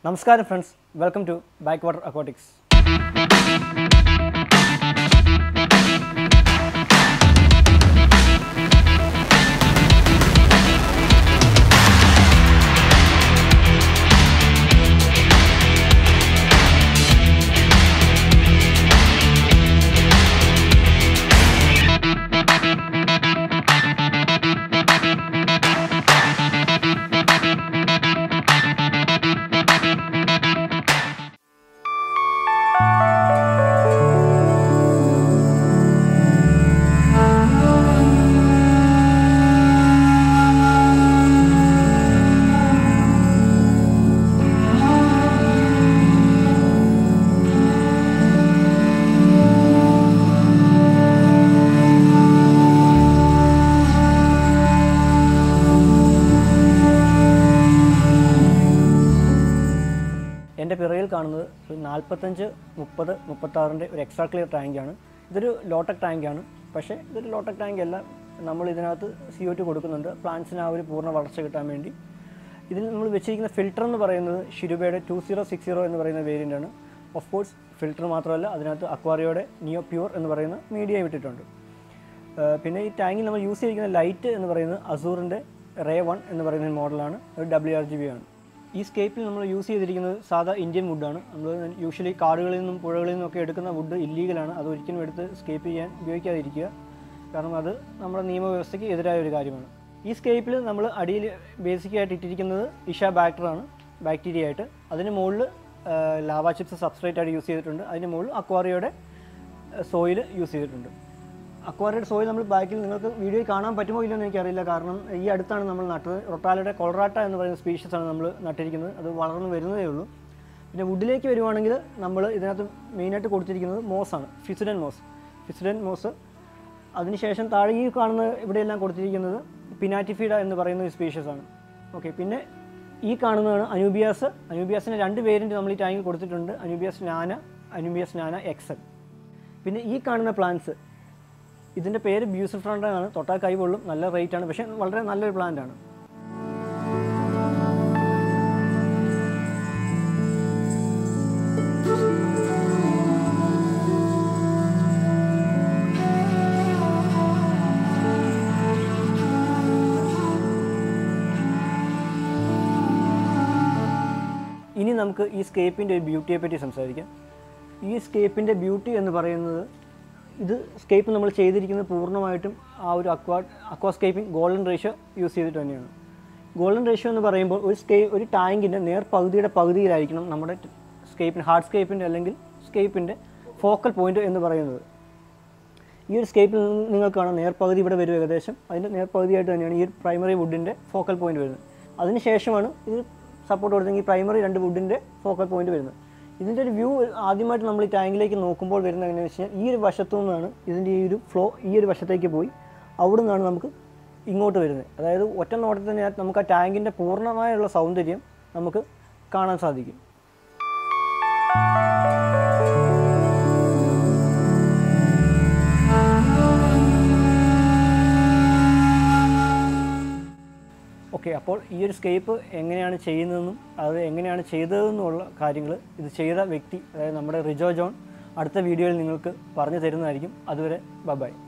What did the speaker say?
നമസ്കാരം friends welcome to back water aquatics എൻ്റെ പിറയിൽ കാണുന്നത് ഒരു നാൽപ്പത്തഞ്ച് മുപ്പത് മുപ്പത്താറിൻ്റെ ഒരു എക്സ്ട്രാ ക്ലിയർ ടാങ്കാണ് ഇതൊരു ലോട്ടക് ടാങ്കാണ് പക്ഷേ ഇതൊരു ലോട്ടക് ടാങ്ക് അല്ല നമ്മൾ ഇതിനകത്ത് സി ഒ ടി കൊടുക്കുന്നുണ്ട് പ്ലാന്റ്സിന് ആ ഒരു പൂർണ്ണ വളർച്ച കിട്ടാൻ വേണ്ടി ഇതിൽ നമ്മൾ വെച്ചിരിക്കുന്ന ഫിൽറ്റർ എന്ന് പറയുന്നത് ഷിരുബയുടെ ടു സീറോ സിക്സ് സീറോ എന്ന് പറയുന്ന വേരിയൻ്റ് ആണ് ഓഫ് കോഴ്സ് ഫിൽറ്റർ മാത്രമല്ല അതിനകത്ത് അക്വാറിയോയുടെ നിയോ പ്യൂർ എന്ന് പറയുന്ന മീഡിയ വിട്ടിട്ടുണ്ട് ഏഹ് പിന്നെ ഈ ടാങ്കിൽ നമ്മൾ യൂസ് ചെയ്തിരിക്കുന്ന ലൈറ്റ് എന്ന് പറയുന്നത് അസൂറിൻ്റെ റേ വൺ എന്ന് പറയുന്ന മോഡലാണ് ഒരു ഡബ്ല്യു ആർ ജി ബി ആണ് ഈ സ്കേപ്പിൽ നമ്മൾ യൂസ് ചെയ്തിരിക്കുന്നത് സാധാ ഇന്ത്യൻ വുഡാണ് നമ്മൾ യൂഷ്വലി കാടുകളിൽ നിന്നും പുഴകളിൽ നിന്നൊക്കെ എടുക്കുന്ന വുഡ് ഇല്ലീഗലാണ് അത് ഒരിക്കലും എടുത്ത് സ്കേപ്പ് ചെയ്യാൻ ഉപയോഗിക്കാതിരിക്കുക കാരണം അത് നമ്മുടെ നിയമവ്യവസ്ഥയ്ക്ക് എതിരായ ഒരു കാര്യമാണ് ഈ സ്കേപ്പിൽ നമ്മൾ അടിയിൽ ബേസിക്കായിട്ട് ഇട്ടിരിക്കുന്നത് ഇഷ ബാക്ടറാണ് ബാക്ടീരിയ ആയിട്ട് അതിന് മുകളിൽ ലാവ ചിപ്സ് സബ്സ്ട്രേറ്റ് ആയിട്ട് യൂസ് ചെയ്തിട്ടുണ്ട് അതിന് മുകളിൽ അക്വാറിയോയുടെ സോയിൽ യൂസ് ചെയ്തിട്ടുണ്ട് അക്വാറിയുടെ സോയിൽ നമ്മൾ ബാക്കിൽ നിങ്ങൾക്ക് വീഡിയോയിൽ കാണാൻ പറ്റുമോ ഇല്ലെന്ന് എനിക്കറിയില്ല കാരണം ഈ അടുത്താണ് നമ്മൾ നട്ടത് റൊട്ടാലയുടെ കൊളറാട്ട എന്ന് പറയുന്ന സ്പീഷീസ് ആണ് നമ്മൾ നട്ടിരിക്കുന്നത് അത് വളർന്നു വരുന്നതേ ഉള്ളൂ പിന്നെ വുഡിലേക്ക് വരുവാണെങ്കിൽ നമ്മൾ ഇതിനകത്ത് മെയിനായിട്ട് കൊടുത്തിരിക്കുന്നത് മോസാണ് ഫിസിഡൻ മോസ് ഫിസിഡൻ മോസ് അതിനുശേഷം താഴെ ഈ കാണുന്ന ഇവിടെയെല്ലാം കൊടുത്തിരിക്കുന്നത് പിനാറ്റിഫീഡ എന്ന് പറയുന്ന ഒരു സ്പീഷീസ് ആണ് ഓക്കെ പിന്നെ ഈ കാണുന്നതാണ് അനൂബിയാസ് അനൂബിയാസിന് രണ്ട് വേരിയൻറ്റ് നമ്മൾ ഈ ടാങ്കിൽ കൊടുത്തിട്ടുണ്ട് അനൂബിയാസ് നാന അനൂബിയാസ് നാന എക്സൽ പിന്നെ ഈ കാണുന്ന പ്ലാന്റ്സ് ഇതിൻ്റെ പേര് ബ്യൂസിൽ ഫ്രണ്ട് ആണ് തൊട്ടാൽ കൈ പൊള്ളും നല്ല റേറ്റ് ആണ് പക്ഷേ വളരെ നല്ലൊരു പ്ലാന്റ് ആണ് ഇനി നമുക്ക് ഈ സ്കേപ്പിൻ്റെ ഒരു ബ്യൂട്ടിയെ പറ്റി സംസാരിക്കാം ഈ സ്കേപ്പിൻ്റെ ബ്യൂട്ടി എന്ന് പറയുന്നത് ഇത് സ്കേപ്പ് നമ്മൾ ചെയ്തിരിക്കുന്നത് പൂർണ്ണമായിട്ടും ആ ഒരു aqua aquascaping golden ratio use ചെയ്തിട്ട് തന്നെയാണ് ഗോൾഡൻ റേഷ്യോ എന്ന് പറയുമ്പോൾ ഒരു സ്കേ ഒരു ടാങ്കിൻ്റെ നേർ പകുതിയുടെ പകുതിയിലായിരിക്കണം നമ്മുടെ സ്കേപ്പിൻ്റെ ഹാർഡ് സ്കേപ്പിൻ്റെ അല്ലെങ്കിൽ സ്കേപ്പിൻ്റെ ഫോക്കൽ പോയിന്റ് എന്ന് പറയുന്നത് ഈ ഒരു സ്കേപ്പിൽ നിന്ന് നിങ്ങൾക്ക് കാണാം നേർപകുതി ഇവിടെ വരും ഏകദേശം അതിൻ്റെ നേർപകുതിയായിട്ട് തന്നെയാണ് ഈ ഒരു പ്രൈമറി വുഡിൻ്റെ ഫോക്കൽ പോയിന്റ് വരുന്നത് അതിനുശേഷമാണ് ഇത് സപ്പോർട്ട് കൊടുത്തെങ്കിൽ പ്രൈമറി രണ്ട് വുഡിൻ്റെ ഫോക്കൽ പോയിന്റ് വരുന്നത് ഇതിൻ്റെ ഒരു വ്യൂ ആദ്യമായിട്ട് നമ്മൾ ഈ ടാങ്കിലേക്ക് നോക്കുമ്പോൾ വരുന്നത് എങ്ങനെയാണെന്ന് വെച്ച് കഴിഞ്ഞാൽ ഈ ഒരു വശത്തു നിന്നാണ് ഇതിൻ്റെ ഈ ഒരു ഫ്ലോ ഈ ഒരു വശത്തേക്ക് പോയി അവിടെ നിന്നാണ് നമുക്ക് ഇങ്ങോട്ട് വരുന്നത് അതായത് ഒറ്റ നോട്ടത്തിൽ തന്നെ നമുക്ക് ആ ടാങ്കിൻ്റെ പൂർണ്ണമായുള്ള സൗന്ദര്യം നമുക്ക് കാണാൻ സാധിക്കും ഓക്കെ അപ്പോൾ ഈ ഒരു സ്കേപ്പ് എങ്ങനെയാണ് ചെയ്യുന്നതെന്നും അത് എങ്ങനെയാണ് ചെയ്തതെന്നുള്ള കാര്യങ്ങൾ ഇത് ചെയ്ത വ്യക്തി അതായത് നമ്മുടെ റിജോ ജോൺ അടുത്ത വീഡിയോയിൽ നിങ്ങൾക്ക് പറഞ്ഞു തരുന്നതായിരിക്കും അതുവരെ ബൈ